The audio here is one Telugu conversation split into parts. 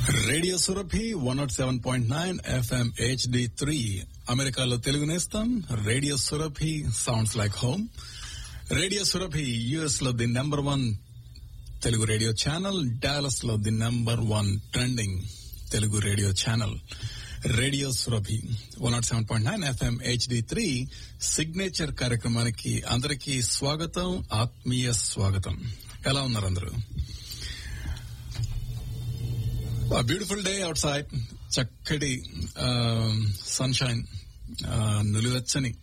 radio Surabhi one nought seven point nine FM HD three అమెరికాలో తెలుగు నేస్తాం radio Surabhi sounds like home radio Surabhi US లో the number one Telugu radio channel Dallas లో the number one trending Telugu radio channel radio Surabhi one nought seven point nine FM HD three signature కార్యక్రమానికి అందరికీ స్వాగతం ఆత్మీయ స్వాగతం ఎలా ఉన్నారు అందరూ బ్యూటిఫుల్ డే అవుట్ సైడ్ చక్కటి సన్షైన్ నులివెచ్చని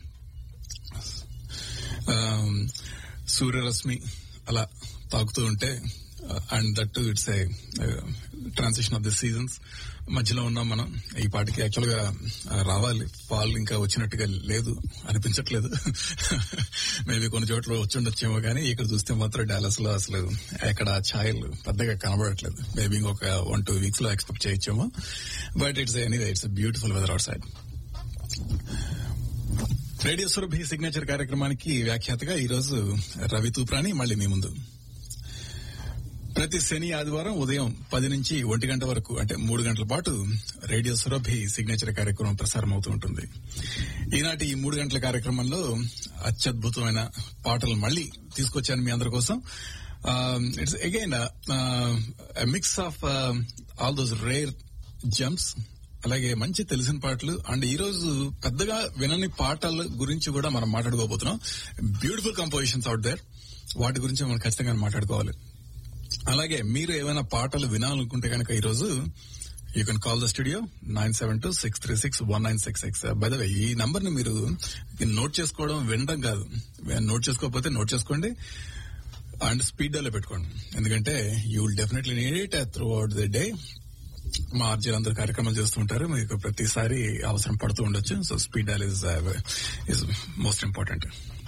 సూర్యరశ్మి అలా తాకుతూ ఉంటే and that to it's a transition of the seasons మధ్యలో ఉన్నాం మనం ఈ పాటికి యాక్చువల్ గా రావాలి ఫాల్ ఇంకా వచ్చినట్టుగా లేదు అనిపించట్లేదు మేబీ కొన్ని చోట్ల వచ్చి ఉండొచ్చేమో కానీ ఇక్కడ చూస్తే మాత్రం డాలస్ లో అసలు ఎక్కడ ఛాయలు పెద్దగా కనబడట్లేదు మేబీ ఇంకొక వన్ టూ వీక్స్ లో ఎక్స్పెక్ట్ చేయొచ్చేమో but it's anyway it's beautiful weather outside radio Surabhi signature కార్యక్రమానికి వ్యాఖ్యాతగా ఈరోజు రవి తూప్రాని మళ్ళీ మీ ముందు ప్రతి శని ఆదివారం ఉదయం పది నుంచి ఒంటి గంట వరకు అంటే మూడు గంటల పాటు రేడియో సురభి సిగ్నేచర్ కార్యక్రమం ప్రసారం అవుతూ ఉంటుంది ఈనాటి ఈ మూడు గంటల కార్యక్రమంలో అత్యద్భుతమైన పాటలు మళ్ళీ తీసుకొచ్చాను మీ అందరి కోసం it's again mix of all those rare gems అలాగే మంచి తెలిసిన పాటలు అండ్ ఈ రోజు పెద్దగా వినని పాటల గురించి కూడా మనం మాట్లాడుకోబోతున్నాం బ్యూటిఫుల్ కంపోజిషన్స్ అవుట్ దేర్ వాటి గురించి మనం ఖచ్చితంగా మాట్లాడుకోవాలి అలాగే మీరు ఏమైనా పాటలు వినాలనుకుంటే కనుక ఈ రోజు you can call the studio nine seven two six three six one nine six six by the way ఈ నంబర్ ని మీరు నోట్ చేసుకోవడం వినడం కాదు నోట్ చేసుకోకపోతే నోట్ చేసుకోండి అండ్ స్పీడ్ లో పెట్టుకోండి ఎందుకంటే you will definitely need it throughout the day మా ఆర్జీలు అందరు కార్యక్రమాలు చేస్తుంటారు మీకు ప్రతిసారి అవసరం పడుతూ ఉండొచ్చు so speed dial is is most important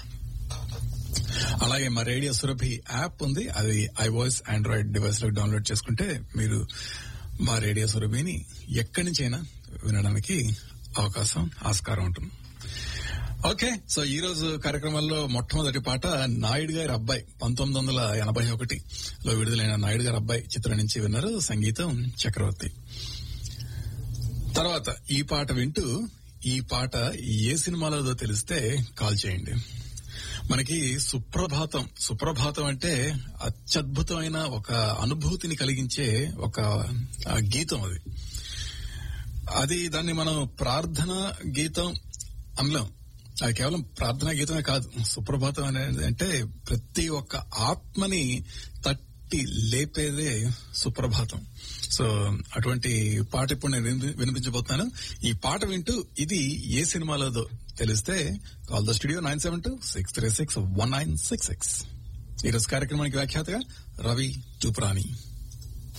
అలాగే మా రేడియో సురభి యాప్ ఉంది అది ఐవాయిస్ ఆండ్రాయిడ్ డివైస్ లో డౌన్లోడ్ చేసుకుంటే మీరు మా రేడియో సురభిని ఎక్కడి నుంచైనా వినడానికి అవకాశం ఆస్కారం ఉంటుంది ఓకే సో ఈ రోజు కార్యక్రమంలో మొట్టమొదటి పాట నాయుడు గారి అబ్బాయి పంతొమ్మిది వందల ఎనభై ఒకటి లో విడుదలైన నాయుడు గారి అబ్బాయి చిత్రం నుంచి విన్నారు సంగీతం చక్రవర్తి తర్వాత ఈ పాట వింటూ ఈ పాట ఏ సినిమాలో తెలిస్తే కాల్ చేయండి మనకి సుప్రభాతం సుప్రభాతం అంటే అత్యద్భుతమైన ఒక అనుభూతిని కలిగించే ఒక గీతం అది అది దాన్ని మనం ప్రార్థన గీతం అనలేం అది కేవలం ప్రార్థనా గీతమే కాదు సుప్రభాతం అనేది అంటే ప్రతి ఒక్క ఆత్మని తట్టి లేపేదే సుప్రభాతం సో అటువంటి పాట ఇప్పుడు నేను వినిపించబోతున్నాను ఈ పాట వింటూ ఇది ఏ సినిమాలోదో తెలిస్తే call the studio nine seven two six three six one nine six six ఈరోజు కార్యక్రమానికి వ్యాఖ్యాతగా రవి చూపురాణి